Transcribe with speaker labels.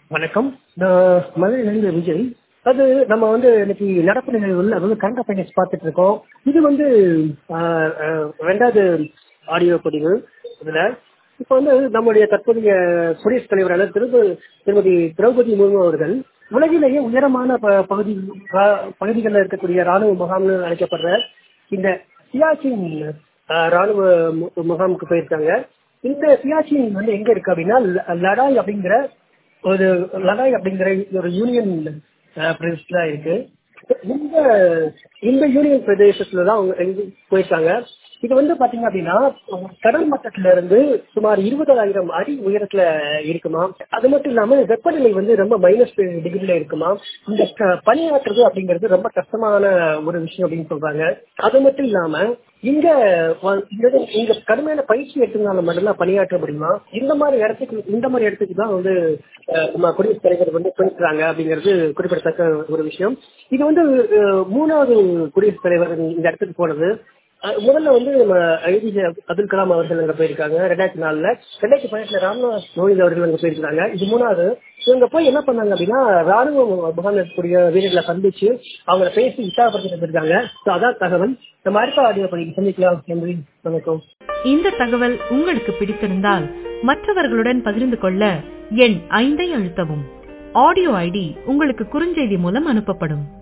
Speaker 1: வணக்கம் நான் மதுரையிலிருந்து விஜய் அது நம்ம வந்து இன்னைக்கு நடப்பு நிகழ்வுகள் அது வந்து கரண்ட் அஃபேர்ஸ் பார்த்துட்டு இருக்கோம் இது வந்து ஆஹ், ஆஹ், ரெண்டாவது ஆடியோ பதிவு இதுல இப்போ வந்து நம்முடைய தற்போதைய குடியரசுத் தலைவரான திரும்ப திருமதி திரௌபதி முர்மு அவர்கள் உலகிலேயே உயரமான ப- பகுதி ப- பகுதிகளில் இருக்கக்கூடிய ராணுவ முகாம்னு அழைக்கப்படுற இந்த சியாச்சின் ஆஹ், ராணுவ மு- முகாமுக்கு போயிருக்காங்க இந்த சியாச்சின் வந்து எங்க இருக்கு அப்படின்னா ல- லடாய் அப்படிங்கிற ஒரு லடாய் அப்படிங்கிற ஒரு யூனியன் பிரதேசத்துல இருக்கு இந்த இந்த யூனியன் பிரதேசத்துல தான் அவங்க எங்க போயிருக்காங்க இது வந்து பாத்தீங்க அப்படின்னா கடல் மட்டத்துல இருந்து சுமார் இருபதாயிரம் அடி உயரத்துல இருக்குமா அது மட்டும் இல்லாம வெப்பநிலை வந்து ரொம்ப மைனஸ் டிகிரில இருக்குமா இந்த க- பணியாற்றுறது அப்படிங்கிறது ரொம்ப கஷ்டமான ஒரு விஷயம் அப்படின்னு சொல்றாங்க அது மட்டும் இல்லாம இங்க வ- இந்த- இங்க கடுமையான பயிற்சி எடுத்ததுனால மட்டும்தான் பணியாற்ற முடியுமா இந்த மாதிரி இடத்துக்கு இந்த மாதிரி இடத்துக்கு தான் வந்து அஹ், நம்ம குடியரசுத் தலைவர் வந்து போயிருக்கிறாங்க அப்படிங்கிறது குறிப்பிடத்தக்க ஒரு விஷயம் இது வந்து அஹ், மூணாவது குடியரசுத் தலைவர் இந்த இடத்துக்கு போனது அஹ், முதல்ல வந்து நம்ம ஐடிஜே அப்துல் கலாம் அவர்கள் அங்க போயிருக்காங்க ரெண்டாயிரத்தி நாலுல ரெண்டாயிரத்தி பதினெட்டுல ராம்நாத் கோவிந்த் அவர்கள் அங்க போயிருக்காங்க இது மூணாவது இவங்க போய் என்ன பண்ணாங்க அப்படின்னா ராணுவ முகாம் இருக்கக்கூடிய வீரர்களை சந்திச்சு அவங்கள பேசி உற்சாகப்படுத்தி வந்திருக்காங்க ஸோ அதான் தகவல் நம்ம அடுத்த ஆடியோ பதிவு சந்திக்கலாம் நன்றி வணக்கம்
Speaker 2: இந்த தகவல் உங்களுக்கு பிடித்திருந்தால் மற்றவர்களுடன் பகிர்ந்து கொள்ள எண் ஐந்தை அழுத்தவும் ஆடியோ ஐடி உங்களுக்கு குறுஞ்செய்தி மூலம் அனுப்பப்படும்